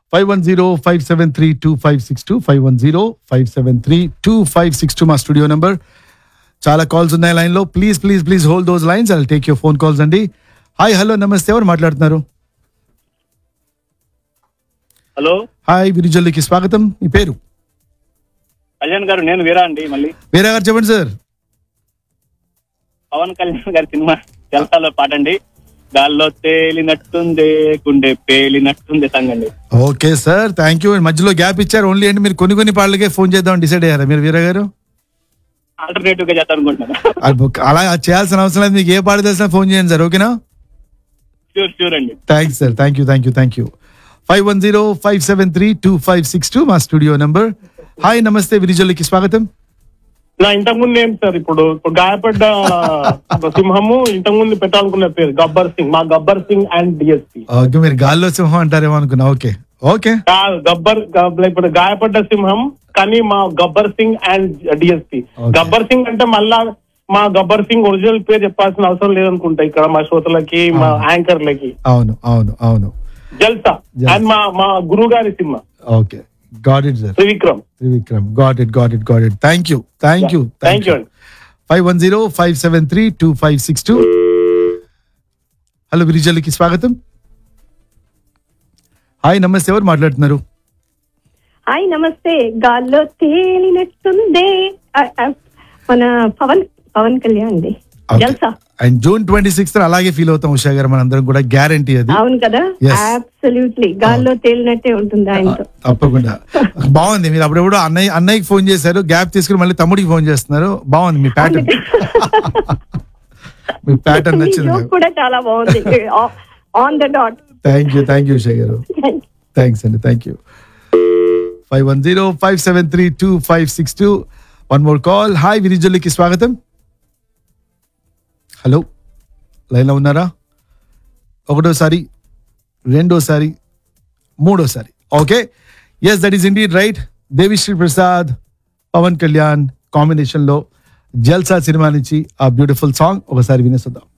Five one zero five seven three two five six two five one zero five seven three two five six two మా studio number చాలా calls ఉన్నాయి లైన్లో please please please hold those lines I take your phone calls అండి hi hello నమస్తే ఎవరు మాట్లాడుతున్నారు hello hi విరిజల్లికి స్వాగతం మీ పేరు కళ్యాణ్ గారు నేను వీరా అండి మళ్ళీ వేరే గారు చెప్పండి సార్ పవన్ కళ్యాణ్ గారి సినిమా జలసాలో పాట అండి గాల్లో తేలినట్టుంది గుండె పేలినట్టుంది సాంగ్ అండి ఓకే సార్ థ్యాంక్ యూ మధ్యలో గ్యాప్ ఇచ్చారు ఓన్లీ ఏంటి మీరు కొన్ని కొన్ని పాటలకే ఫోన్ చేద్దాం డిసైడ్ అయ్యారా మీరు వీర గారు ఆల్టర్నేటివ్ గా చేద్దాం అనుకుంటున్నాను అది అలా చేయాల్సిన అవసరం లేదు మీకు ఏ పాట తెలిసినా ఫోన్ చేయండి సార్ ఓకేనా షూర్ షూర్ అండి thanks sir thank you thank you thank you five one zero five seven three two five six two మా స్టూడియో నెంబర్ హాయ్ నమస్తే విరిజల్లికి స్వాగతం నా ఇంతకుముందు ఏం సార్ ఇప్పుడు ఇప్పుడు గాయపడ్డ సింహము ఇంతకుముందు పెట్టాలనుకున్న పేరు గబ్బర్ సింగ్ మా Gabbar Singh and DSP okay మీరు గాల్లో సింహం అంటారేమో అనుకున్నా ఓకే ఓకే గబ్బర్ గబ్- ఇప్పుడు గాయపడ్డ సింహం కానీ మా Gabbar Singh and DSP Okay. Gabbar Singh అంటే మళ్ళా మా గబ్బర్ సింగ్ ఒరిజినల్ పేరు చెప్పాల్సిన అవసరం లేదనుకుంటా ఇక్కడ మా శ్రోతలకి మా యాంకర్లకి అవును అవును అవును జల్సా Yes. అండ్ మా మా గురువు గారి cinema okay got it sir Trivikram Trivikram got it got it got it thank you thank you thank you అండి five one zero five seven three two five six two hello విరిజల్లికి స్వాగతం హాయ్ నమస్తే ఎవరు మాట్లాడుతున్నారు హాయ్ నమస్తే గాల్లో తేలినట్టుందే ఆ, ఆ, మన పవన్ పవన్ కళ్యాణ్ అండి Jalsa and June twenty sixth అలాగే ఫీల్ అవుతాం ఉషా గారు మనందరం కూడా గ్యారంటీ అది అవును కదా Yes. అబ్సల్యూట్లీ గాల్లో తేలినట్టే ఉంటుంది ఆయనతో తప్పకుండా బాగుంది మీరు అప్పుడెప్పుడు అన్నయ్య అన్నయ్యకి ఫోన్ చేశారు గ్యాప్ తీసుకుని మళ్ళీ తమ్ముడికి ఫోన్ చేస్తున్నారు బాగుంది మీ ప్యాటర్న్ మీ ప్యాటర్న్ మీ నచ్చింది joke కూడా చాలా బాగుంది on the dot thank you thank you Usha గారు థ్యాంక్స్ అండి thank you five one zero five seven three two five six two one more call hi విరిజల్లికి స్వాగతం హలో లైన్లో ఉన్నారా ఒకటోసారి రెండోసారి మూడోసారి okay yes that is indeed right Devi Sri Prasad Pawan Kalyan కాంబినేషన్లో జల్సా సినిమా నుంచి ఆ బ్యూటిఫుల్ సాంగ్ ఒకసారి వినేసొద్దాం